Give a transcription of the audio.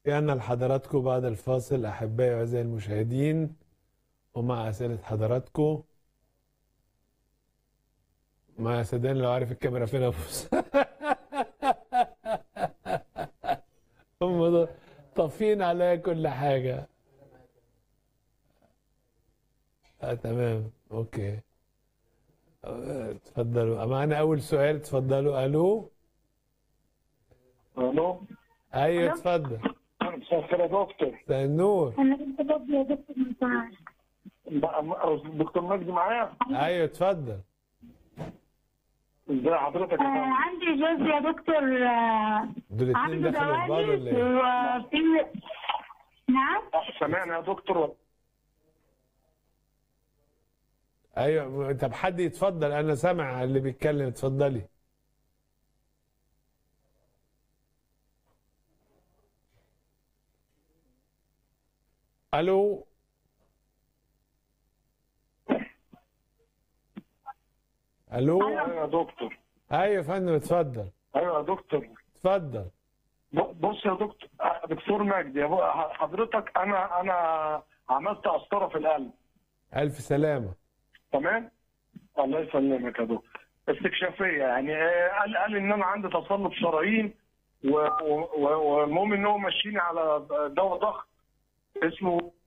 رجعنا لحضراتكم بعد الفاصل أحبائي وأعزائي المشاهدين ومع أسئلة حضراتكم ما صدقني لو عارف الكاميرا فين أبص هم دول طافين عليا كل حاجة آه تمام أوكي آه، اتفضلوا معانا أول سؤال اتفضلوا ألو الو أيوه اتفضل مساء الخير يا دكتور مساء النور انا كنت بدي يا دكتور من ساعه بقى- دكتور مجدي معايا أيوه اتفضل ازي حضرتك يا آه فندم عندي جوز يا دكتور آه دول اتنين عنده دخلوا في بعض دوالي ولا إيه؟ وفي نعم سامعني يا دكتور ايوه طب حد يتفضل انا سامع اللي بيتكلم اتفضلي الو الو ايوه يا دكتور ايوه يا فندم اتفضل ايوه يا دكتور اتفضل ب- بص يا دكتور آه، دكتور مجدي يا بو- حضرتك انا انا عملت قسطره في القلب الف سلامه تمام الله يسلمك يا دكتور استكشافيه يعني آه، قال قال ان انا عندي تصلب شرايين و- و- و- والمهم ان هو ماشيني على دواء ضغط اسمه